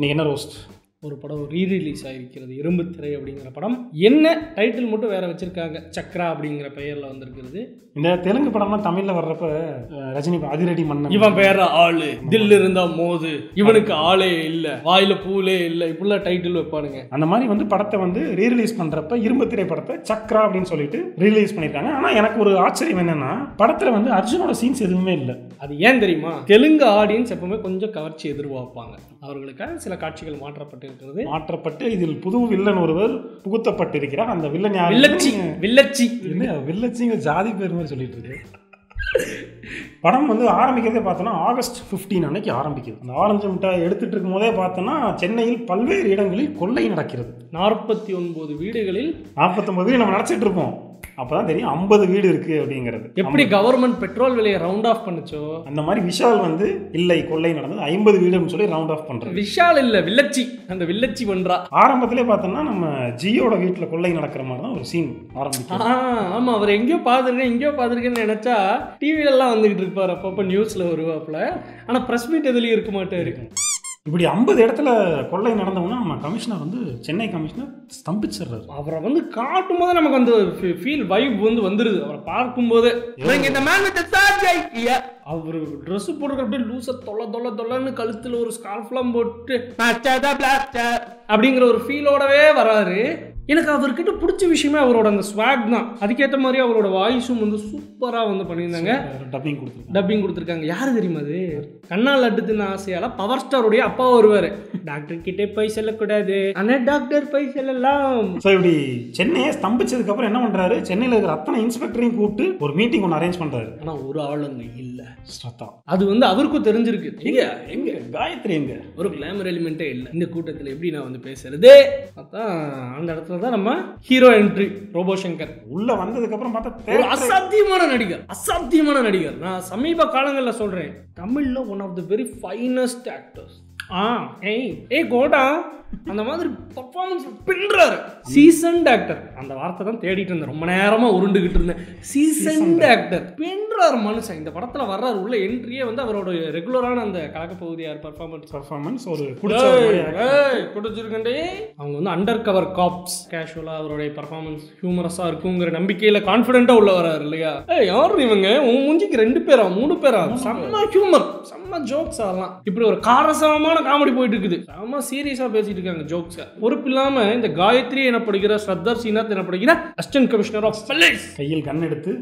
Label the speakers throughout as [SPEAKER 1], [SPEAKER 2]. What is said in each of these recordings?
[SPEAKER 1] இன்னைக்கு என்ன ரோஸ்ட்
[SPEAKER 2] ஒரு படம் ரீ ரிலீஸ் ஆகிருக்கிறது இரும்பு திரை அப்படிங்கிற படம் என்ன டைட்டில் மட்டும் வேற வச்சிருக்காங்க சக்ரா அப்படிங்கிற பெயரில் வந்திருக்கிறது
[SPEAKER 1] இந்த தெலுங்கு படம்லாம் தமிழில் வர்றப்ப அஹ், ரஜினி அதிரடி மன்னன்
[SPEAKER 2] இவன் பேர ஆளு தில் இருந்தா மோது இவனுக்கு ஆளே இல்ல வாயில பூலே இல்ல இப்படிலாம் டைட்டில் வைப்பானுங்க
[SPEAKER 1] அந்த மாதிரி வந்து படத்தை வந்து ரீரிலீஸ் பண்ணுறப்ப இரும்பு திரை படத்தை சக்ரா அப்படின்னு சொல்லிட்டு ரீரிலீஸ் பண்ணியிருக்காங்க ஆனால் எனக்கு ஒரு ஆச்சரியம் என்னன்னா படத்தில் வந்து அர்ஜுனோட சீன்ஸ் எதுவுமே இல்லை
[SPEAKER 2] அது ஏன் தெரியுமா தெலுங்கு ஆடியன்ஸ் எப்பவுமே கொஞ்சம் கவர்ச்சி எதிர்பார்ப்பாங்க அவர்களுக்காக சில காட்சிகள் மாற்றப்பட்டிருக்கிறது
[SPEAKER 1] மாற்றப்பட்டு இதில் புது வில்லன் ஒருவர் புகுத்தப்பட்டிருக்கிறார் அந்த வில்லன் யார்
[SPEAKER 2] வில்லச்சி வில்லச்சி
[SPEAKER 1] என்ன வில்லச்சிங்க ஜாதி பேர் மாதிரி சொல்லிட்டு இருக்கு படம் வந்து ஆரம்பிக்கிறதே பார்த்தோன்னா ஆகஸ்ட் 15 அன்னைக்கு ஆரம்பிக்குது அந்த ஆரஞ்சு மிட்டாய் எடுத்துட்டு இருக்கும் போதே பார்த்தோன்னா சென்னையில் பல்வேறு இடங்களில் கொள்ளை நடக்கிறது
[SPEAKER 2] நாற்பத்தி ஒன்பது வீடுகளில்
[SPEAKER 1] நாற்பத்தொம்பது வீடு நம்ம நினச்சிட்டு இருப்போம் அப்பதான் தெரியும் ஐம்பது வீடு இருக்கு அப்படிங்கிறது
[SPEAKER 2] எப்படி கவர்மெண்ட் பெட்ரோல் விலையை ரவுண்ட் ஆஃப் பண்ணுச்சோ
[SPEAKER 1] அந்த மாதிரி விஷால் வந்து இல்லை கொள்ளை நடந்தது ஐம்பது வீடுன்னு சொல்லி ரவுண்ட் ஆஃப் பண்றது
[SPEAKER 2] விஷால் இல்ல வில்லச்சி அந்த வில்லச்சி பண்றா
[SPEAKER 1] ஆரம்பத்திலே பார்த்தோம்னா நம்ம ஜியோட வீட்டில் கொள்ளை நடக்கிற மாதிரி தான் ஒரு சீன் ஆரம்பிக்கும்
[SPEAKER 2] ஆ, ஆமா அவர் எங்கேயோ பார்த்துருக்கேன் எங்கேயோ பார்த்துருக்கேன்னு நினைச்சா டிவில எல்லாம் வந்துகிட்டு இருப்பார் அப்பப்போ நியூஸ்ல வருவாப்புல ஆனா பிரஸ் மீட் எதுலயும் இருக்க மாட்டாரு
[SPEAKER 1] இப்படி ஐம்பது இடத்துல கொள்ளை நடந்தவொன்னா நம்ம கமிஷனர் வந்து சென்னை கமிஷனர் ஸ்தம்பிச்சிடுறாரு
[SPEAKER 2] அவரை வந்து காட்டும் போது நமக்கு அந்த ஃபீல் வைப் வந்து வந்துருது அவரை பார்க்கும்போது இவங்க இந்த மேன் வித் சார்ஜ் ஐடியா அவர் ட்ரெஸ் போட்டுருக்க அப்படியே லூசா தொல்ல தொல்ல தொல்லன்னு கழுத்துல ஒரு ஸ்கார்ஃப்லாம் போட்டு "மச்சாதா blaster" அப்படிங்கிற ஒரு ஃபீலோடவே வராரு எனக்கு அவர்கிட்ட பிடிச்ச விஷயமே அவரோட அந்த ஸ்வாக் தான் அதுக்கேற்ற மாதிரி அவரோட வாய்ஸும் வந்து சூப்பராக வந்து பண்ணியிருந்தாங்க
[SPEAKER 1] டப்பிங் கொடுத்துருக்காங்க
[SPEAKER 2] டப்பிங் கொடுத்துருக்காங்க யார் தெரியுமா அது கண்ணால் லட்டு தின்ன ஆசையால பவர் ஸ்டாருடைய அப்பா வருவார் டாக்டர் கிட்டே போய் செல்லக்கூடாது ஆனா டாக்டர் போய் செல்லலாம்
[SPEAKER 1] ஸோ இப்படி சென்னையை ஸ்தம்பிச்சதுக்கு அப்புறம் என்ன பண்றாரு சென்னையில் இருக்கிற அத்தனை இன்ஸ்பெக்டரையும் கூப்பிட்டு ஒரு மீட்டிங் ஒன்று அரேஞ்ச் பண்றாரு
[SPEAKER 2] ஆனா ஒரு ஆள் அங்க இல்ல
[SPEAKER 1] ஸ்ரத்தா
[SPEAKER 2] அது வந்து அவருக்கும் தெரிஞ்சிருக்கு எங்க
[SPEAKER 1] எங்க காயத்ரி எங்க
[SPEAKER 2] ஒரு கிளாமர் எலிமெண்ட்டே இல்லை இந்த கூட்டத்தில் எப்படி நான் வந்து பேசுறது அதான் அந்த இடத்துல தான் நம்ம ஹீரோ என்ட்ரி ரோபோ சங்கர்
[SPEAKER 1] உள்ள வந்ததுக்கு அப்புறம் பார்த்தா
[SPEAKER 2] ஒரு
[SPEAKER 1] theatre-
[SPEAKER 2] அசாத்தியமான நடிகர் அசாத்தியமான நடிகர் நான் சமீப காலங்களில் சொல்றேன் தமிழ்ல one of the very finest actors ஆ ஏய் ஏய் கோடா அந்த மாதிரி பர்ஃபார்மன்ஸ் பின்றாரு சீசன்ட் ஆக்டர் அந்த வார்த்தை தான் தேடிட்டு இருந்தேன் ரொம்ப நேரமா உருண்டுகிட்டு இருந்தேன் சீசன்ட் ஆக்டர் பின்றாரு மனுஷன் இந்த படத்துல வர்றாரு உள்ள என்ட்ரியே வந்து அவரோட ரெகுலரான அந்த கலக்க பகுதியார் பர்ஃபார்மன்ஸ்
[SPEAKER 1] பர்ஃபார்மன்ஸ் ஒரு பிடிச்ச ஒரு மாதிரி act.
[SPEAKER 2] கொடுத்துருக்கண்டே அவங்க வந்து அண்டர் கவர் காப்ஸ் கேஷுவலா அவருடைய பர்ஃபார்மன்ஸ் ஹியூமரஸா இருக்குங்கிற நம்பிக்கையில கான்ஃபிடென்ட்டா உள்ள வராரு இல்லையா ஏய் யார் இவங்க உன் மூஞ்சிக்கு ரெண்டு பேரா மூணு பேரா செம்ம ஹியூமர் செம்ம ஜோக்ஸ் அதெல்லாம் இப்படி ஒரு காரசாரமான காமெடி போயிட்டு இருக்குது செம்ம சீரியஸா பேசிட்டு இருக்காங்க ஜோக்ஸ் பொறுப்பு இல்லாம இந்த காயத்ரி எனப்படுகிற ஸ்ரத்தர் சீனாத் எனப்படுகிற அசிஸ்டன்ட் கமிஷனர் ஆஃப் போலீஸ்
[SPEAKER 1] கையில் கண் எடுத்து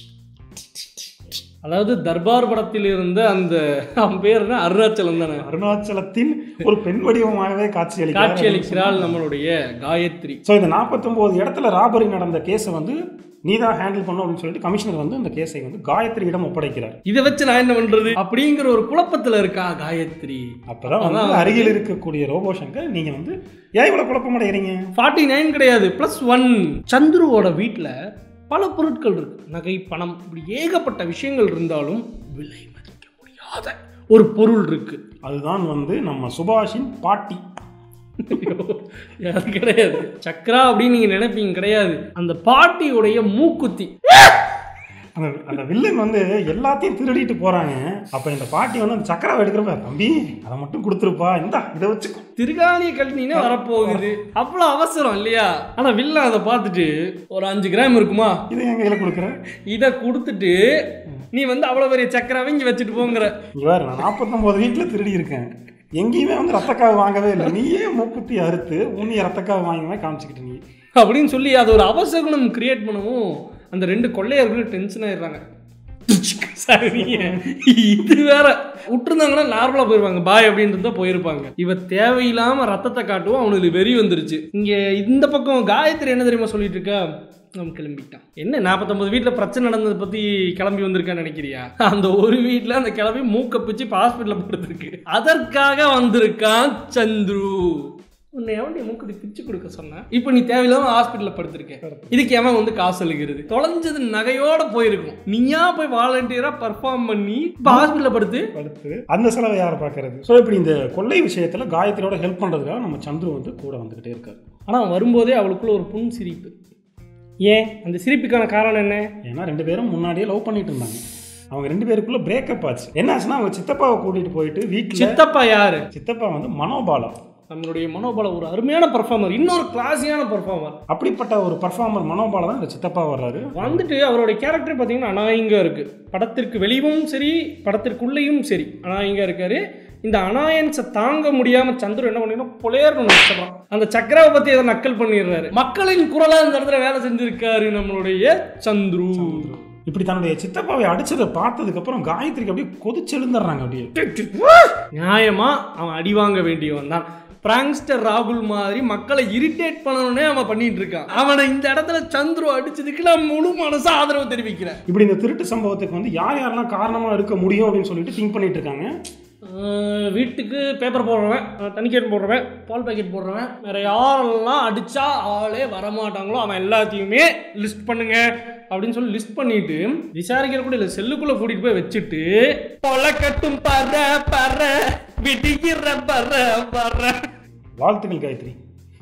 [SPEAKER 2] அதாவது தர்பார் படத்தில் இருந்த அந்த அவன் பேர் என்ன அருணாச்சலம் தானே
[SPEAKER 1] அருணாச்சலத்தின் ஒரு பெண் வடிவமாகவே காட்சி
[SPEAKER 2] காட்சி
[SPEAKER 1] அளிக்கிறார்
[SPEAKER 2] அளிக்கிறாள் நம்மளுடைய காயத்ரி
[SPEAKER 1] ஸோ இந்த 49 இடத்துல ராபரி நடந்த கேஸை வந்து நீ தான் ஹேண்டில் பண்ணும் அப்படின்னு சொல்லிட்டு கமிஷனர் வந்து இந்த கேஸை வந்து காயத்ரியிடம் ஒப்படைக்கிறார்
[SPEAKER 2] இதை வச்சு நான் என்ன பண்றது அப்படிங்கிற ஒரு குழப்பத்துல இருக்கா காயத்ரி
[SPEAKER 1] அப்பதான் வந்து அருகில் இருக்கக்கூடிய ரோபோ சங்கர் நீங்க வந்து ஏன் இவ்வளவு குழப்பம் அடைகிறீங்க
[SPEAKER 2] ஃபார்ட்டி நைன் கிடையாது ப்ளஸ் ஒன் சந்துருவோட வீட்டில் பல பொருட்கள் இருக்கு நகை பணம் இப்படி ஏகப்பட்ட விஷயங்கள் இருந்தாலும் விலை மதிக்க முடியாத ஒரு பொருள் இருக்கு
[SPEAKER 1] அதுதான் வந்து நம்ம சுபாஷின் பாட்டி
[SPEAKER 2] ஐயோ, அது கிடையாது சக்ரா அப்படின்னு நீங்க நினைப்பீங்க கிடையாது அந்த பாட்டியுடைய மூக்குத்தி
[SPEAKER 1] அந்த அந்த வில்லன் வந்து எல்லாத்தையும் திருடிட்டு போறாங்க அப்ப இந்த பாட்டி வந்து அந்த சக்கராவை எடுக்கிறப்ப தம்பி அதை மட்டும் கொடுத்துருப்பா இந்தா இதை வச்சுக்கோ
[SPEAKER 2] திருகாணிய கல்வினே வரப்போகுது அவ்வளோ அவசரம் இல்லையா ஆனா வில்ல அதை பார்த்துட்டு ஒரு அஞ்சு கிராம் இருக்குமா
[SPEAKER 1] இதை என் கையில கொடுக்குறேன்
[SPEAKER 2] இதை கொடுத்துட்டு நீ வந்து அவ்வளோ பெரிய சக்கராவை இங்கே வச்சுட்டு போங்கிற
[SPEAKER 1] இங்க வேறு நான் நாற்பத்தொம்போது வீட்டில் திருடி இருக்கேன் எங்கேயுமே வந்து ரத்தக்காவை வாங்கவே இல்லை நீயே மூக்குத்தி அறுத்து உன்னைய ரத்தக்காவை வாங்கி காமிச்சிக்கிட்டு நீ
[SPEAKER 2] அப்படின்னு சொல்லி அது ஒரு அவசகுணம் கிரியேட் பண்ணவும் அந்த ரெண்டு கொள்ளையர்களும் டென்ஷன் ஆயிடுறாங்க சரிங்க இது வேற விட்டுருந்தாங்கன்னா நார்மலாக போயிருவாங்க பாய் அப்படின்ட்டு தான் போயிருப்பாங்க இவ தேவையில்லாம ரத்தத்தை காட்டுவோம் அவனுக்கு வெறி வந்துருச்சு இங்க இந்த பக்கம் காயத்ரி என்ன தெரியுமா சொல்லிட்டு இருக்கா அவன் கிளம்பிட்டான் என்ன நாற்பத்தொம்பது வீட்டில் பிரச்சனை நடந்ததை பற்றி கிளம்பி வந்திருக்கான்னு நினைக்கிறியா அந்த ஒரு வீட்டில் அந்த கிளம்பி மூக்க பிச்சு இப்போ ஹாஸ்பிட்டலில் படுத்திருக்கு அதற்காக வந்திருக்கான் சந்துரு உன்னை எவன் நீ மூக்குத்தி பிச்சு கொடுக்க சொன்னேன் இப்போ நீ தேவையில்லாம ஹாஸ்பிட்டலில் படுத்திருக்க இதுக்கு எவன் வந்து காசு அழுகிறது தொலைஞ்சது நகையோட போயிருக்கும் நீயா போய் வாலண்டியரா பர்ஃபார்ம் பண்ணி இப்போ ஹாஸ்பிட்டலில் படுத்து
[SPEAKER 1] அடுத்து அந்த செலவை யாரை பார்க்கறது ஸோ இப்படி இந்த கொள்ளை விஷயத்தில் காயத்ரியோட ஹெல்ப் பண்ணுறதுக்காக நம்ம சந்துரு வந்து கூட வந்துக்கிட்டே இருக்காரு
[SPEAKER 2] ஆனால் வரும்போதே அவளுக்குள்ள ஒரு புன் சிரிப்பு ஏன் அந்த சிரிப்புக்கான காரணம் என்ன
[SPEAKER 1] ஏன்னா ரெண்டு பேரும் முன்னாடியே லவ் பண்ணிட்டு இருந்தாங்க அவங்க ரெண்டு பேருக்குள்ள பிரேக்கப் ஆச்சு என்ன ஆச்சுன்னா அவங்க சித்தப்பாவை கூட்டிட்டு போயிட்டு வீட்டில்
[SPEAKER 2] சித்தப்பா யாரு
[SPEAKER 1] சித்தப்பா வந்து மனோபாலா
[SPEAKER 2] நம்மளுடைய மனோபல ஒரு அருமையான பர்ஃபார்மர் இன்னொரு கிளாஸியான பர்ஃபார்மர்
[SPEAKER 1] அப்படிப்பட்ட ஒரு பர்ஃபார்மர் மனோபால தான் இந்த சித்தப்பா வர்றாரு
[SPEAKER 2] வந்துட்டு அவருடைய கேரக்டர் பார்த்தீங்கன்னா அனாயங்க இருக்கு படத்திற்கு வெளியும் சரி படத்திற்குள்ளேயும் சரி அனாயங்க இருக்காரு இந்த அனாயன்ஸை தாங்க முடியாம சந்துரு என்ன பண்ணினா புலையர்னு ஒன்று வச்சிடறான் அந்த சக்கராவை பத்தி ஏதோ நக்கல் பண்ணிடுறாரு மக்களின் குரலா இந்த இடத்துல வேலை செஞ்சிருக்காரு நம்மளுடைய சந்துரு
[SPEAKER 1] இப்படி தன்னுடைய சித்தப்பாவை அடிச்சதை பார்த்ததுக்கு அப்புறம் காயத்ரிக்கு அப்படியே கொதிச்செழுந்துடுறாங்க அப்படியே
[SPEAKER 2] நியாயமா அவன் அடி வாங்க வேண்டியவன் தான் பிராங்ஸ்டர் ராகுல் மாதிரி மக்களை இரிட்டேட் பண்ணணும்னே அவன் பண்ணிட்டு இருக்கான் அவனை இந்த இடத்துல சந்துரு அடிச்சதுக்கு நான் முழு மனசு ஆதரவு தெரிவிக்கிறேன்
[SPEAKER 1] இப்படி இந்த திருட்டு சம்பவத்துக்கு வந்து யார் யாரெல்லாம் காரணமா இருக்க முடியும் அப்படின்னு சொல்லிட்டு திங்க் பண்ணிட்டு இருக்காங்க
[SPEAKER 2] ஆஹ் வீட்டுக்கு பேப்பர் போடுறவன் ஆஹ் தண்ணி கேன் போடுறவன் பால் பாக்கெட் போடுறவன் வேற யாரெல்லாம் அடிச்சா ஆளே வரமாட்டாங்களோ அவன் எல்லாத்தையுமே லிஸ்ட் பண்ணுங்க அப்படின்னு சொல்லி லிஸ்ட் பண்ணிட்டு விசாரிக்கிற கூட இல்லை செல்லுக்குள்ள கூட்டிட்டு போய் வச்சுட்டு பொலக்கட்டும் பற பற விடிகிற பற பற
[SPEAKER 1] வாழ்த்துக்கள் காயத்ரி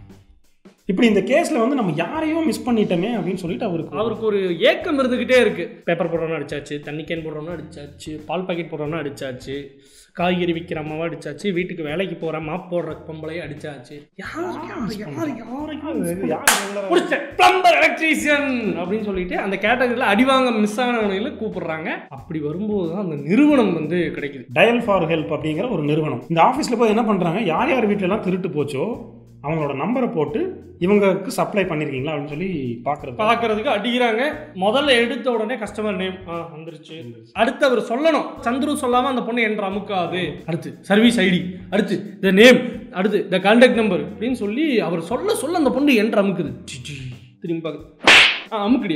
[SPEAKER 1] இப்படி இந்த கேஸ்ல வந்து நம்ம யாரையோ மிஸ் பண்ணிட்டோமே அப்படின்னு சொல்லிட்டு அவருக்கு
[SPEAKER 2] அவருக்கு ஒரு ஏக்கம் இருந்துகிட்டே இருக்கு பேப்பர் போடுறவனா அடிச்சாச்சு தண்ணி கேன் போடுறவனா அடிச்சாச்சு பால் பாக்கெட் போடுறவனா அடிச்சாச்சு காய்கறி விற்கிற அம்மாவை அடிச்சாச்சு வீட்டுக்கு வேலைக்கு போற மாப் போடுற பொம்பளையை அடிச்சாச்சு யார் யார் யார் யாரையும்
[SPEAKER 1] யார் regular ஆ-
[SPEAKER 2] முடிச்சேன் பிளம்பர் எலக்ட்ரீஷியன் அப்படின்னு சொல்லிட்டு அந்த கேட்டகரியில் அடிவாங்க மிஸ் ஆனவங்களை கூப்பிடுறாங்க அப்படி வரும்போது தான் அந்த நிறுவனம் வந்து கிடைக்குது
[SPEAKER 1] டயல் ஃபார் ஹெல்ப் அப்படிங்கிற ஒரு நிறுவனம் இந்த ஆஃபீஸில் போய் என்ன பண்ணுறாங்க யார் யார் வீட்டிலலாம் திருட்டு போச்சோ அவங்களோட நம்பரை போட்டு இவங்களுக்கு சப்ளை பண்ணியிருக்கீங்களா அப்படின்னு சொல்லி பார்க்குறது
[SPEAKER 2] பார்க்கறதுக்கு அடிக்கிறாங்க முதல்ல எடுத்த உடனே கஸ்டமர் நேம் ஆ வந்துருச்சு அடுத்து அவர் சொல்லணும் சந்துரு சொல்லாம அந்த பொண்ணு என்ற அமுக்காது அடுத்து சர்வீஸ் ஐடி அடுத்து த நேம் அடுத்து த கான்டாக்ட் நம்பர் அப்படின்னு சொல்லி அவர் சொல்ல சொல்ல அந்த பொண்ணு என்ற அமுக்குது சி, சி. திரும்பி பார்க்குது ஆ அமுக்குடி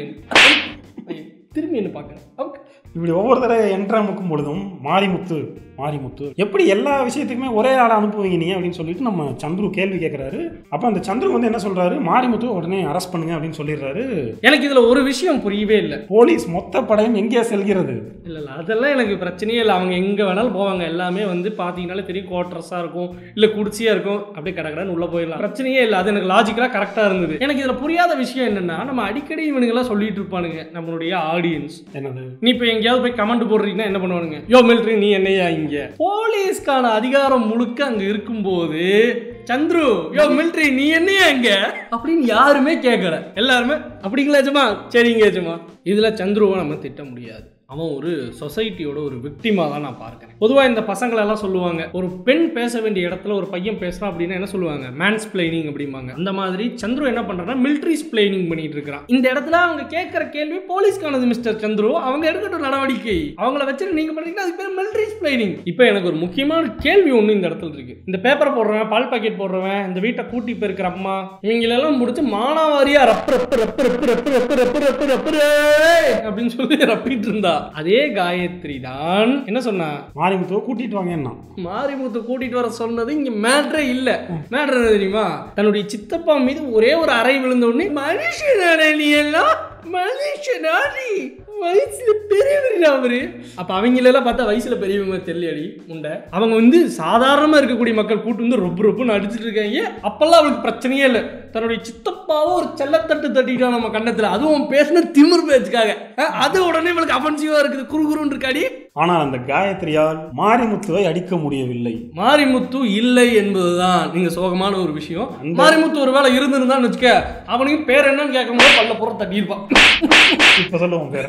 [SPEAKER 2] ஐயோ, திரும்பி என்ன பார்க்குறேன் அமுக்கு
[SPEAKER 1] இப்படி ஒவ்வொரு தடவை என்ட்ராமுக்கும் பொழுதும் மாரிமுத்து மாரிமுத்து எப்படி எல்லா விஷயத்துக்குமே ஒரே ஆளை அனுப்புவீங்க நீ அப்படின்னு சொல்லிட்டு நம்ம சந்துரு கேள்வி கேட்குறாரு அப்போ அந்த சந்துரு வந்து என்ன சொல்றாரு மாரிமுத்து உடனே அரெஸ்ட் பண்ணுங்க அப்படின்னு சொல்லிடுறாரு
[SPEAKER 2] எனக்கு இதில் ஒரு விஷயம் புரியவே இல்லை
[SPEAKER 1] போலீஸ் மொத்த படையும் எங்கே செல்கிறது
[SPEAKER 2] இல்லை இல்லை அதெல்லாம் எனக்கு பிரச்சனையே இல்லை அவங்க எங்கே வேணாலும் போவாங்க எல்லாமே வந்து பார்த்தீங்கனாலே தெரியும் குவார்டர்ஸாக இருக்கும் இல்லை குடிச்சியாக இருக்கும் அப்படியே கடகடன்னு உள்ளே போயிடலாம் பிரச்சனையே இல்லை அது எனக்கு லாஜிக்கலாக கரெக்டாக இருந்தது எனக்கு இதில் புரியாத விஷயம் என்னென்னா நம்ம அடிக்கடி இவனுங்கெல்லாம் சொல்லிட்டு இருப்பானுங்க நம்மளுடைய ஆடியன்ஸ்
[SPEAKER 1] என்னது
[SPEAKER 2] நீ இப்போ எங்கேயாவது போய் கமெண்ட் போடுறீங்கன்னா என்ன பண்ணுவானுங்க யோ மிலிட்ரி நீ என்னையா இங்க போலீஸ்க்கான அதிகாரம் முழுக்க அங்க இருக்கும்போது சந்துரு யோ மிலிட்ரி நீ என்னையா இங்க அப்படின்னு யாருமே கேட்கல எல்லாருமே அப்படிங்களா ஏஜமா சரிங்க ஏஜமா இதுல சந்துருவை நம்ம திட்ட முடியாது அவன் ஒரு சொசைட்டியோட ஒரு விக்டிமா தான் நான் பார்க்குறேன் பொதுவாக இந்த பசங்களை எல்லாம் சொல்லுவாங்க ஒரு பெண் பேச வேண்டிய இடத்துல ஒரு பையன் பேசுறான் அப்படின்னா என்ன சொல்லுவாங்க மேன்ஸ் பிளைனிங் அப்படிம்பாங்க அந்த மாதிரி சந்துரு என்ன பண்றான்னா மிலிட்ரிஸ் பிளைனிங் பண்ணிட்டு இருக்கிறான் இந்த இடத்துல அவங்க கேட்குற கேள்வி போலீஸ்க்கானது மிஸ்டர் சந்துரு அவங்க எடுக்கட்டும் நடவடிக்கை அவங்கள வச்சுட்டு நீங்க பண்ணீங்கன்னா அது பேர் மிலிட்ரிஸ் பிளைனிங் இப்போ எனக்கு ஒரு முக்கியமான கேள்வி ஒன்று இந்த இடத்துல இருக்கு இந்த பேப்பர் போடுறவன் பால் பாக்கெட் போடுறவன் இந்த வீட்டை கூட்டி போயிருக்கிற அம்மா இவங்களெல்லாம் முடிச்சு மானாவாரியா ரப்பு ரப்பு ரப்பு ரப்பு ரப்பு ரப்பு ரப்பு ரப்பு ரப்பு ரே அப்படின்னு சொல்லி ரப்பிட்டு இருந்தா அதே காயத்ரி தான் என்ன சொன்னா
[SPEAKER 1] மாரிமுத்துவை கூட்டிட்டு வாங்கன்னா
[SPEAKER 2] மாரிமுத்து கூட்டிட்டு வர சொன்னது இங்க மேட்ரே இல்ல மேட்ரு என்ன தெரியுமா தன்னுடைய சித்தப்பா மீது ஒரே ஒரு அறை விழுந்த உடனே மனுஷனாடே நீ எல்லாம் மனுஷனா நீ வயசுல பெரியவர் அவரு அப்ப அவங்களெல்லாம் பார்த்தா வயசுல பெரியவங்க தெரியலடி முண்டை அவங்க வந்து சாதாரணமா இருக்கக்கூடிய மக்கள் கூட்டு வந்து ரொம்ப ரொப்புன்னு அடிச்சிட்டு இருக்காங்க அப்பெல்லாம் அவளுக்கு பிரச்சனையே இல்லை தன்னுடைய சித்தப்பாவும் ஒரு செல்லத்தட்டு தட்டிட்டான் நம்ம கண்ணத்துல அதுவும் பேசின திமிர் பேச்சுக்காக அஹ், அது உடனே இவளுக்கு அஃபென்சிவா இருக்குது குறுகுறுன்னு இருக்காடி
[SPEAKER 1] ஆனால் அந்த காயத்ரியால் மாரிமுத்துவை அடிக்க முடியவில்லை
[SPEAKER 2] மாரிமுத்து இல்லை என்பதுதான் நீங்க சோகமான ஒரு விஷயம் மாரிமுத்து ஒரு வேலை இருந்திருந்தான்னு வச்சுக்க அவனையும் பேர் என்னன்னு கேட்கும்போது பல்ல புற தட்டியிருப்பான்
[SPEAKER 1] இப்ப சொல்லுவோம் பேர்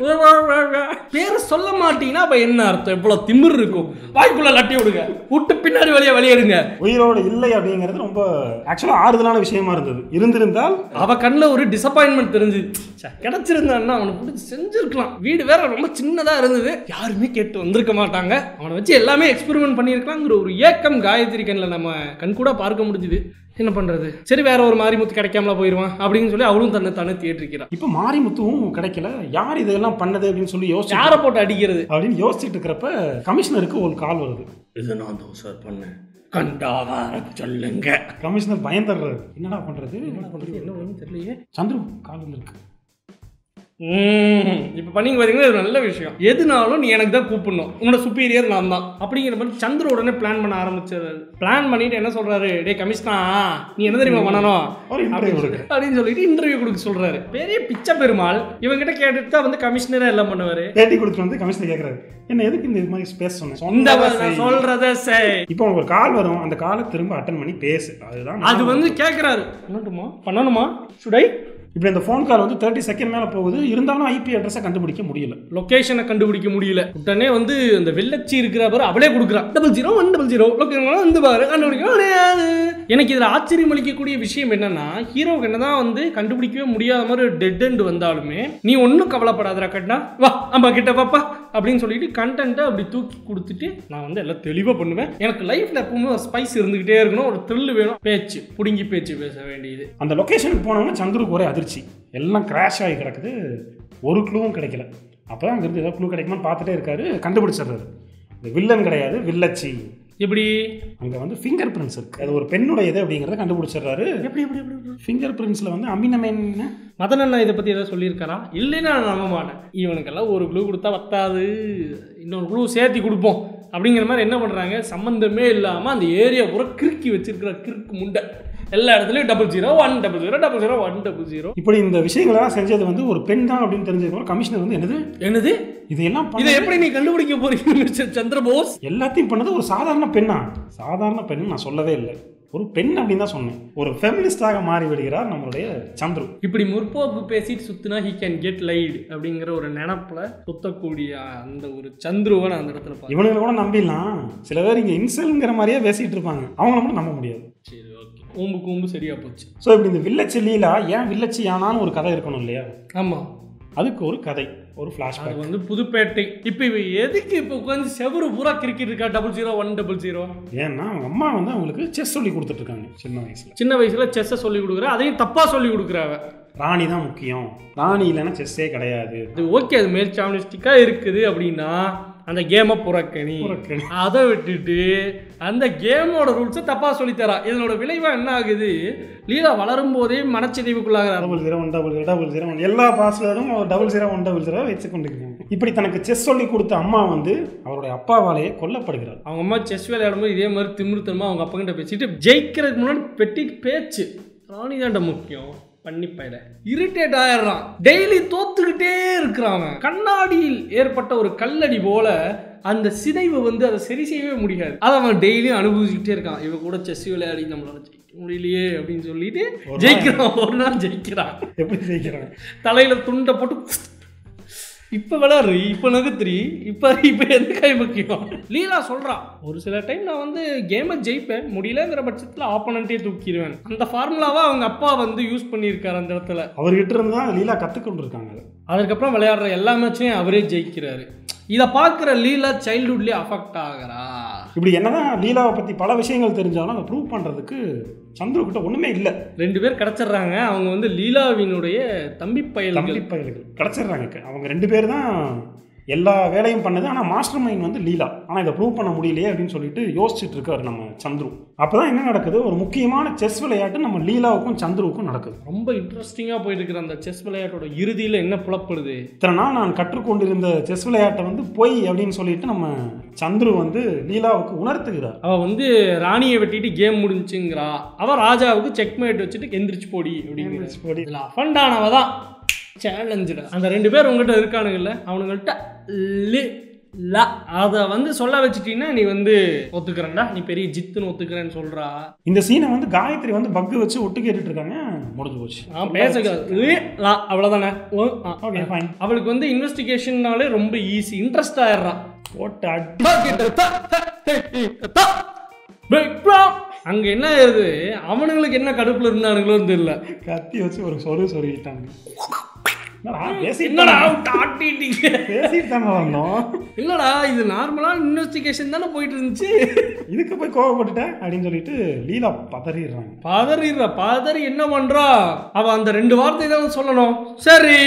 [SPEAKER 2] பேரை சொல்ல மாட்டீங்கன்னா அப்ப என்ன அர்த்தம் இவ்வளவு திமிர் இருக்கும் வாய்க்குள்ள லட்டி விடுங்க விட்டு பின்னாடி வழியா வெளியேடுங்க
[SPEAKER 1] உயிரோடு இல்லை அப்படிங்கிறது ரொம்ப ஆக்சுவலாக ஆறுதலான விஷயமா இருந்தது இருந்திருந்தால்
[SPEAKER 2] அவ கண்ணில் ஒரு டிசப்பாயின்மெண்ட் தெரிஞ்சு கிடைச்சிருந்தான்னா அவனை பிடிச்சி செஞ்சிருக்கலாம் வீடு வேற ரொம்ப சின்னதா இருந்தது யாருமே கேட்டு வந்திருக்க மாட்டாங்க அவனை வச்சு எல்லாமே எக்ஸ்பெரிமெண்ட் பண்ணியிருக்கலாங்கிற ஒரு ஏக்கம் காயத்ரி கண்ணில் நம்ம கண்கூட பார்க்க முடிஞ்சுது என்ன பண்றது சரி வேற ஒரு மாரிமுத்து கிடைக்காமல போயிடுவான் அப்படின்னு சொல்லி அவளும் தன்னை தானே தேட்டிருக்கிறான்
[SPEAKER 1] இப்போ மாரிமுத்துவும் கிடைக்கல யார் இதெல்லாம் பண்ணது அப்படின்னு சொல்லி யோசிச்சு
[SPEAKER 2] யாரை போட்டு அடிக்கிறது
[SPEAKER 1] அப்படின்னு யோசிச்சுட்டு இருக்கிறப்ப கமிஷனருக்கு ஒரு கால் வருது
[SPEAKER 2] இது நான் தான் சார் பண்ணேன் கண்டாக சொல்லுங்க
[SPEAKER 1] கமிஷனர் பயந்துடுறாரு என்னடா பண்றது
[SPEAKER 2] என்ன பண்றது என்ன ஒன்றும் தெரியலையே
[SPEAKER 1] சந்துரு கால் வந்திருக்கு
[SPEAKER 2] இப்போ பண்ணீங்க பார்த்தீங்கன்னா இது நல்ல விஷயம் எதுனாலும் நீ எனக்கு தான் கூப்பிடணும் உன்னோட சுப்பீரியர் நான் தான் அப்படிங்கிற மாதிரி சந்திர உடனே பிளான் பண்ண ஆரம்பிச்சாரு பிளான் பண்ணிட்டு என்ன சொல்றாரு டே கமிஷனா நீ என்ன தெரியுமா பண்ணணும்
[SPEAKER 1] ஒரு இன்டர்வியூ கொடுக்குறேன்
[SPEAKER 2] அப்படின்னு சொல்லிட்டு இன்டர்வியூ கொடுக்க சொல்றாரு பெரிய பிச்சை பெருமாள் இவங்கிட்ட கேட்டுட்டு தான் வந்து கமிஷனரா எல்லாம் பண்ணுவாரு
[SPEAKER 1] பேட்டி கொடுத்துட்டு வந்து கமிஷனர் கேட்குறாரு என்ன எதுக்கு இந்த இது மாதிரி ஸ்பேஸ் சொன்னேன்
[SPEAKER 2] இந்த
[SPEAKER 1] சொன்னதை
[SPEAKER 2] நான்
[SPEAKER 1] செய்.
[SPEAKER 2] சொல்றத செய்
[SPEAKER 1] இப்போ உனக்கு ஒரு கால் வரும் அந்த காலை திரும்ப அட்டன் பண்ணி பேசு அதுதான்
[SPEAKER 2] அது வந்து கேக்குறாரு பண்ணட்டுமா பண்ணணுமா சுடை
[SPEAKER 1] இப்போ இந்த ஃபோன் கால் வந்து தேர்ட்டி செகண்ட் மேலே போகுது இருந்தாலும் ஐபி அட்ரஸை கண்டுபிடிக்க முடியல
[SPEAKER 2] லொகேஷனை கண்டுபிடிக்க முடியல உடனே வந்து அந்த வெள்ளச்சி இருக்கிற பாரு அவளே கொடுக்குறான் double zero one double zero location வந்து பாரு கண்டுபிடிக்க முடியாது எனக்கு இதில் ஆச்சரியம் அளிக்கக்கூடிய விஷயம் என்னன்னா ஹீரோவுக்கு என்னதான் வந்து கண்டுபிடிக்கவே முடியாத மாதிரி ஒரு டெட் எண்ட் வந்தாலுமே நீ ஒன்றும் கவலைப்படாதடா கண்ணா வா அம்மா கிட்ட பாப்பா அப்படின்னு சொல்லிட்டு கண்டென்ட்டை அப்படி தூக்கி கொடுத்துட்டு நான் வந்து எல்லாம் தெளிவாக பண்ணுவேன் எனக்கு லைஃப்பில் எப்பவுமே ஒரு ஸ்பைஸ் இருந்துக்கிட்டே இருக்கணும் ஒரு த்ரில் வேணும் பேச்சு புடுங்கி பேச்சு பேச வேண்டியது
[SPEAKER 1] அந்த லொக்கேஷனுக்கு போனவொன்னே சந்துருக்கு ஒரே அதிர்ச்சி எல்லாம் கிராஷ் ஆகி கிடக்குது ஒரு க்ளூவும் கிடைக்கல அப்போ தான் அங்கேருந்து ஏதோ க்ளூ கிடைக்குமான்னு பார்த்துட்டே இருக்காரு கண்டுபிடிச்சிடுறாரு இந்த வில்லன் கிடையாது வில்லச்சி
[SPEAKER 2] எப்படி
[SPEAKER 1] அங்கே வந்து ஃபிங்கர் பிரிண்ட்ஸ் இருக்குது அது ஒரு பெண்ணுடைய இது அப்படிங்கிறத கண்டுபிடிச்சிடுறாரு
[SPEAKER 2] எப்படி எப்படி எப்படி எப்படி?
[SPEAKER 1] ஃபிங்கர் பிரிண்ட்ஸில் வந்து அமினமேன்
[SPEAKER 2] மதன் அண்ணா இதை பற்றி ஏதாவது சொல்லியிருக்காரா இல்லைன்னா நான் நம்ப மாட்டேன் இவனுக்கெல்லாம் ஒரு க்ளூ கொடுத்தா பத்தாது இன்னொரு க்ளூ சேர்த்தி கொடுப்போம் அப்படிங்கிற மாதிரி என்ன பண்ணுறாங்க சம்மந்தமே இல்லாமல் அந்த ஏரியா பூரா கிறுக்கி வச்சிருக்கிற கிறுக்கு முண்டை எல்லா இடத்துலையும் double zero one double zero double zero one double zero
[SPEAKER 1] இப்படி இந்த விஷயங்களெல்லாம் செஞ்சது வந்து ஒரு பெண் தான் அப்படின்னு தெரிஞ்சதுக்கப்புறம் கமிஷனர் வந்து என்னது
[SPEAKER 2] என்னது
[SPEAKER 1] இதையெல்லாம்
[SPEAKER 2] இதை
[SPEAKER 1] பண்ண
[SPEAKER 2] எப்படி நீ கண்டுபிடிக்க போறீங்க மிஸ்டர் சந்திரபோஸ்
[SPEAKER 1] எல்லாத்தையும் பண்ணது ஒரு சாதாரண பெண்ணா சாதாரண பெண் நான் சொல்லவே இல்லை ஒரு பெண் அப்படின்னு தான் சொன்னேன் ஒரு ஃபெமினிஸ்டாக மாறி விடுகிறார் நம்மளுடைய சந்துரு
[SPEAKER 2] இப்படி முற்போக்கு பேசிட்டு சுத்தினா ஹி கேன் கெட் லைட் அப்படிங்கிற ஒரு நினப்புல சுத்தக்கூடிய அந்த ஒரு சந்துருவை நான் அந்த இடத்துல பார்த்தேன்
[SPEAKER 1] இவனுங்களை கூட நம்பிடலாம் சில பேர் இங்கே இன்சல்ங்கிற மாதிரியே பேசிட்டு இருப்பாங்க அவங்கள மட்டும் நம்ப முடியாது
[SPEAKER 2] சரி ஓகே ஊம்பு கூம்பு சரியா போச்சு
[SPEAKER 1] ஸோ இப்படி இந்த வில்லச்சி லீலா ஏன் வில்லச்சி ஆனான்னு ஒரு கதை இருக்கணும் இல்லையா
[SPEAKER 2] ஆமா
[SPEAKER 1] அதுக்கு ஒரு கதை ஒரு
[SPEAKER 2] அது
[SPEAKER 1] ஃப்ளாஷ்பேக்
[SPEAKER 2] வந்து புதுப்பேட்டை இப்போ இவ எதுக்கு இப்போ உட்காந்து செவரு பூரா கிரிக்கெட் இருக்கா double zero one double zero
[SPEAKER 1] ஏன்னா அவங்க அம்மா வந்து அவங்களுக்கு செஸ் சொல்லி கொடுத்துட்டு இருக்காங்க சின்ன வயசுல
[SPEAKER 2] சின்ன வயசுல செஸ்ஸை சொல்லி கொடுக்குற அதையும் தப்பா சொல்லி கொடுக்குறாவ
[SPEAKER 1] ராணி தான் முக்கியம் ராணி இல்லைன்னா செஸ்ஸே கிடையாது
[SPEAKER 2] அது ஓகே அது மேல் சாமிஸ்டிக்காக இருக்குது அப்படின்னா அந்த கேமை புறக்கணி
[SPEAKER 1] புறக்கணி.
[SPEAKER 2] அதை விட்டுட்டு அந்த கேமோட ரூல்ஸை தப்பா சொல்லித்தரா இதனோட விளைவா என்ன ஆகுது லீலா வளரும் போதே மனச்சிதைவுக்குள்ளாகிறார்
[SPEAKER 1] double zero one double zero double zero one எல்லா பாஸ்வேர்டும் double zero one double zero வச்சு கொண்டிருக்காங்க இப்படி தனக்கு செஸ் சொல்லி கொடுத்த அம்மா வந்து அவருடைய அப்பாவாலேயே கொல்லப்படுகிறார்
[SPEAKER 2] அவங்க அம்மா செஸ் விளையாடும்போது இதே மாதிரி திமிருத்தனமா அவங்க அப்பா கிட்ட பேசிட்டு ஜெயிக்கிறதுக்கு முன்னாடி பெட்டி பேச்சு ராணி தாண்ட முக்கியம் பண்ணி பயில இரிட்டேட் ஆயிடுறான் டெய்லி தோத்துக்கிட்டே இருக்கிறான் அவன். கண்ணாடியில் ஏற்பட்ட ஒரு கல்லடி போல அந்த சிதைவு வந்து அதை சரி செய்யவே முடியாது அதை அவன் டெய்லியும் அனுபவிச்சுக்கிட்டே இருக்கான் இவன் கூட செஸ் விளையாடி நம்மளால ஜெயிக்க முடியலையே அப்படின்னு சொல்லிட்டு ஜெயிக்கிறான் ஒரு நாள் ஜெயிக்கிறான்
[SPEAKER 1] எப்படி ஜெயிக்கிறாங்க
[SPEAKER 2] தலையில துண்டை போட்டு இப்ப விளையாடுற இப்ப நகர்த்துறி இப்ப இப்ப எந்த கை முக்கியம் லீலா சொல்றா ஒரு சில டைம் நான் வந்து கேமை ஜெயிப்பேன் முடியலங்கிற பட்சத்துல ஆப்போனண்ட்டே தூக்கிடுவேன் அந்த ஃபார்முலாவை அவங்க அப்பா வந்து யூஸ் பண்ணியிருக்காரு அந்த இடத்துல
[SPEAKER 1] அவர்கிட்ட இருந்து தான் லீலா கற்றுக்கொண்டு இருக்காங்க
[SPEAKER 2] அதுக்கப்புறம் விளையாடுற எல்லா மேட்சையும் அவரே ஜெயிக்கிறாரு இதை பார்க்குற லீலா சைல்ட்ஹுட்லேயே அஃபெக்ட் ஆகிறா
[SPEAKER 1] இப்படி என்னதான் லீலாவை பற்றி பல விஷயங்கள் தெரிஞ்சாலும் அதை ப்ரூவ் பண்ணுறதுக்கு சந்துரு கிட்ட ஒன்றுமே இல்லை
[SPEAKER 2] ரெண்டு பேர் கிடச்சிடுறாங்க அவங்க வந்து லீலாவினுடைய தம்பி பயல்கள்
[SPEAKER 1] தம்பி பயல்கள் கிடச்சிடுறாங்க அவங்க ரெண்டு பேர் தான் எல்லா வேலையும் பண்ணது ஆனால் மாஸ்டர் மைண்ட் வந்து லீலா ஆனால் இதை ப்ரூவ் பண்ண முடியலையே அப்படின்னு சொல்லிட்டு யோசிச்சுட்டு இருக்காரு நம்ம சந்துரு அப்போ தான் என்ன நடக்குது ஒரு முக்கியமான செஸ் விளையாட்டு நம்ம லீலாவுக்கும் சந்துருவுக்கும் நடக்குது
[SPEAKER 2] ரொம்ப இன்ட்ரெஸ்டிங்காக போயிட்டு இருக்கிற அந்த செஸ் விளையாட்டோட இறுதியில் என்ன புலப்படுது
[SPEAKER 1] இத்தனை நாள் நான் கற்றுக்கொண்டிருந்த செஸ் விளையாட்டை வந்து பொய் அப்படின்னு சொல்லிட்டு நம்ம சந்துரு வந்து லீலாவுக்கு உணர்த்துகிறார்
[SPEAKER 2] அவ வந்து ராணியை வெட்டிட்டு கேம் முடிஞ்சுங்கிறா அவ ராஜாவுக்கு செக்மேட் வச்சுட்டு எந்திரிச்சு போடி அப்படிங்கிற
[SPEAKER 1] போடி.
[SPEAKER 2] இதில் அஃபண்டானவ தான் சேலஞ்சுடா அந்த ரெண்டு பேர் உங்ககிட்ட இருக்கானுங்கல்ல அவனுங்கள்ட்ட லி லா அதை வந்து சொல்ல வச்சுட்டீங்கன்னா நீ வந்து ஒத்துக்கிறேன்டா நீ பெரிய ஜித்துன்னு ஒத்துக்கிறேன்னு சொல்றா
[SPEAKER 1] இந்த சீனை வந்து காயத்ரி வந்து பக்கு வச்சு ஒட்டு கேட்டுட்டு இருக்காங்க முடிஞ்சு போச்சு
[SPEAKER 2] நான் பேச லி லா அவ்வளோதானே
[SPEAKER 1] ஓகே ஃபைன்
[SPEAKER 2] அவளுக்கு வந்து இன்வெஸ்டிகேஷன்னாலே ரொம்ப ஈஸி இன்ட்ரெஸ்ட் ஆயிடுறான்
[SPEAKER 1] போட்டு அடி
[SPEAKER 2] அங்க என்ன ஆயிருது அவனுங்களுக்கு என்ன கடுப்புல இருந்தானுங்களோன்னு தெரியல
[SPEAKER 1] கத்தி வச்சு ஒரு சொரு சொருகிட்டாங்க என்னடா, பேசிட்டு
[SPEAKER 2] என்னடா
[SPEAKER 1] தானே-
[SPEAKER 2] ஆட்டிட்டீங்க
[SPEAKER 1] பேசிட்டு தானே வந்தோம்
[SPEAKER 2] இல்லடா இது நார்மலா இன்வெஸ்டிகேஷன் தானே போயிட்டு இருந்துச்சு
[SPEAKER 1] இதுக்கு போய் கோவப்பட்டுட்டேன் அப்படின்னு சொல்லிட்டு லீலா பதறிடுறாங்க
[SPEAKER 2] பதறிடுறா பதறி என்ன பண்றா அவ அந்த ரெண்டு வார்த்தை தான் சொல்லணும் சரி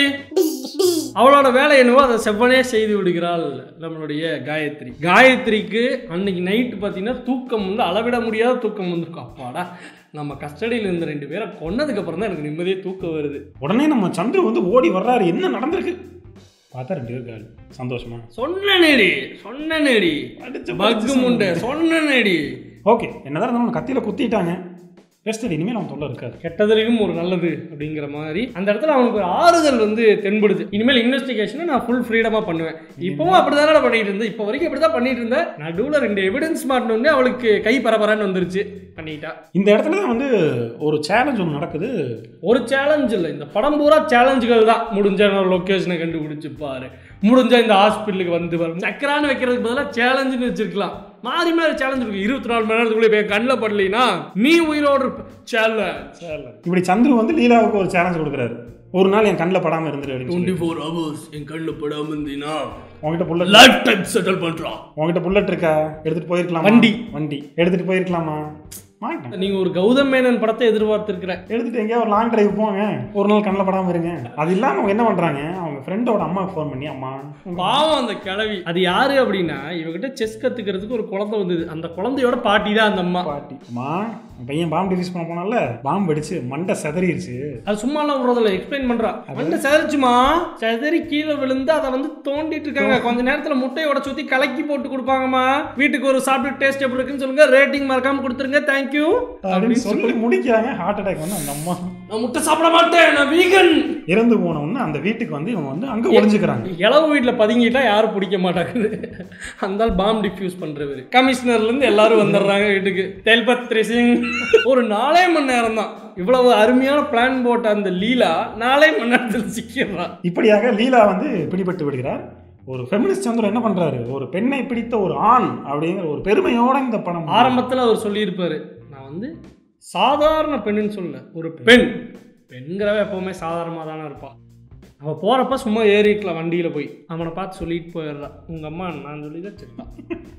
[SPEAKER 2] அவளோட வேலை என்னவோ அதை செவ்வனே செய்து விடுகிறாள் நம்மளுடைய காயத்ரி காயத்ரிக்கு அன்னைக்கு நைட்டு பார்த்தீங்கன்னா தூக்கம் வந்து அளவிட முடியாத தூக்கம் வந்திருக்கும் அப்பாடா நம்ம கஸ்டடியில் இருந்த ரெண்டு பேரை கொன்னதுக்கு அப்புறம் தான் எனக்கு நிம்மதியே தூக்கம் வருது
[SPEAKER 1] உடனே நம்ம சந்துரு வந்து ஓடி வர்றாரு என்ன நடந்திருக்கு பார்த்தா ரெண்டு பேர் காலி சந்தோஷமா
[SPEAKER 2] சொன்னேடி சொன்னேடி
[SPEAKER 1] அடிச்சு
[SPEAKER 2] பக்கு முண்டை சொன்னேடி
[SPEAKER 1] ஓகே என்னதான் இருந்தாலும் கத்தியில குத்திட்டாங்க பெஸ்ட் இனிமேல் அவன் தொல்லை இருக்காது
[SPEAKER 2] கெட்டதுலையும் ஒரு நல்லது அப்படிங்கிற மாதிரி அந்த இடத்துல அவனுக்கு ஒரு ஆறுதல் வந்து தென்படுது இனிமேல் இன்வெஸ்டிகேஷனை நான் ஃபுல் ஃப்ரீடமாக பண்ணுவேன் இப்போவும் அப்படி தானே பண்ணிட்டு இருந்தேன் இப்போ வரைக்கும் இப்படி தான் பண்ணிட்டு இருந்தேன் நடுவில் ரெண்டு எவிடன்ஸ் மாட்டினோடனே அவளுக்கு கை பரபரன்னு வந்துருச்சு பண்ணிட்டா
[SPEAKER 1] இந்த இடத்துல தான் வந்து ஒரு சேலஞ்ச் ஒன்று நடக்குது
[SPEAKER 2] ஒரு சேலஞ்ச் இல்லை இந்த படம் பூரா சேலஞ்சுகள் தான் முடிஞ்ச லொக்கேஷனை கண்டுபிடிச்சு பாரு முடிஞ்ச இந்த ஹாஸ்பிட்டலுக்கு வந்து வரும் சக்கரான்னு வைக்கிறதுக்கு பதிலாக சேலஞ்சுன்னு வச்சிருக்கலாம் மாறி மாறி சேலஞ்ச் இருக்கு இருபத்தி நாலு மணி நேரத்துக்குள்ளே போய் கண்ணில் படலைன்னா நீ உயிரோடு இருப்ப சேலஞ்ச்
[SPEAKER 1] இப்படி சந்துரு வந்து லீலாவுக்கு ஒரு சேலஞ்ச் கொடுக்குறாரு ஒரு நாள் என் கண்ணில் படாமல் இருந்துரு அப்படின்னு சொல்லி.
[SPEAKER 2] டுவெண்ட்டி ஃபோர் ஹவர்ஸ் என் கண்ணில் படாமல் இருந்தீங்கன்னா
[SPEAKER 1] உங்ககிட்ட புல்லட்
[SPEAKER 2] லைஃப் டைம் செட்டில் பண்ணுறான்
[SPEAKER 1] உங்ககிட்ட புல்லட் இருக்கா எடுத்துட்டு போயிருக்கலாமா
[SPEAKER 2] வண்டி.
[SPEAKER 1] வண்டி எடுத்துட்டு போயிருக்கலாமா மாட்டேன்
[SPEAKER 2] நீங்க ஒரு கௌதம் மேனன் படத்தை எதிர்பார்த்திருக்கிற
[SPEAKER 1] எடுத்துட்டு எங்கேயா ஒரு லாங் டிரைவ் போங்க ஒரு நாள் கண்ணில் படாமல் இருங்க அது இல்லாமல் அவங்க என்ன பண்ணுறாங்க அவங்க ஃப்ரெண்டோட அம்மாவுக்கு ஃபோன் பண்ணி அம்மா
[SPEAKER 2] பாவம் அந்த கிழவி அது யாரு அப்படின்னா இவகிட்ட செஸ் கத்துக்கிறதுக்கு ஒரு குழந்தை வந்தது அந்த குழந்தையோட பாட்டி தான் அந்த அம்மா
[SPEAKER 1] பாட்டி அம்மா உன் பையன் பாம்பு ரிலீஸ் பண்ண போனால பாம்பு அடிச்சு மண்டை செதறிடுச்சு
[SPEAKER 2] அது சும்மாலாம் விடுறதில்ல எக்ஸ்பிளைன் பண்றா மண்டை செதறிச்சுமா செதறி கீழே விழுந்து அதை வந்து தோண்டிட்டு இருக்காங்க கொஞ்ச நேரத்துல முட்டையோட சுத்தி கலக்கி போட்டு கொடுப்பாங்கம்மா வீட்டுக்கு ஒரு சாப்பிட்டு டேஸ்ட் எப்படி இருக்குன்னு சொல்லுங்க ரேட்டிங் மறக்காம கொடுத்துருங்க தேங்க்யூ
[SPEAKER 1] அப்படின்னு சொல்லி முடிக்கிறாங்க ஹார்ட் அட்டாக் வந்து அந்த அம்மா
[SPEAKER 2] நான் முட்டை சாப்பிட மாட்டேன் நான் வீகன்
[SPEAKER 1] இறந்து போன உடனே அந்த வீட்டுக்கு வந்து இவங்க வந்து அங்கே ஒளிஞ்சுக்கிறாங்க
[SPEAKER 2] இளவு வீட்டில் பதுங்கிட்டா யாரும் பிடிக்க மாட்டாங்க அந்த பாம் டிஃப்யூஸ் பண்றவர் கமிஷனர்ல இருந்து எல்லாரும் வந்துடுறாங்க வீட்டுக்கு தெல்பத்ரி சிங் ஒரு நாலே மணி நேரம் தான் இவ்வளவு அருமையான பிளான் போட்ட அந்த லீலா நாலே மணி நேரத்தில் சிக்கிடுறான்
[SPEAKER 1] இப்படியாக லீலா வந்து பிடிபட்டு விடுகிறார் ஒரு ஃபெமினிஸ்ட் சந்திரன் என்ன பண்றாரு ஒரு பெண்ணை பிடித்த ஒரு ஆண் அப்படிங்கிற ஒரு பெருமையோட இந்த படம்
[SPEAKER 2] ஆரம்பத்தில் அவர் சொல்லியிருப்பாரு நான் வந்து சாதாரண பெண்ணுன்னு சொல்ல ஒரு பெண் பெண்கிறவ எப்பவுமே சாதாரணமாக தானே இருப்பாள் அவள் போகிறப்ப சும்மா ஏறிக்கலாம் வண்டியில் போய் அவனை பார்த்து சொல்லிட்டு போயிடுறா உங்கள் அம்மா நான் சொல்லி தான் செத்தான்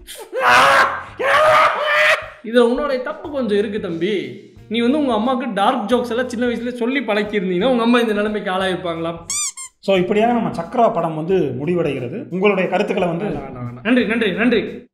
[SPEAKER 2] இதில் உன்னோடைய தப்பு கொஞ்சம் இருக்குது தம்பி நீ வந்து உங்கள் அம்மாவுக்கு டார்க் ஜோக்ஸ் எல்லாம் சின்ன வயசுல சொல்லி பழக்கியிருந்தீங்கன்னா உங்கள் அம்மா இந்த நிலைமைக்கு ஆளாயிருப்பாங்களா
[SPEAKER 1] ஸோ இப்படியாக நம்ம சக்ரா படம் வந்து முடிவடைகிறது உங்களுடைய கருத்துக்களை வந்து
[SPEAKER 2] வேண்டாம், வேண்டாம், வேண்டாம். நன்றி நன்றி நன்றி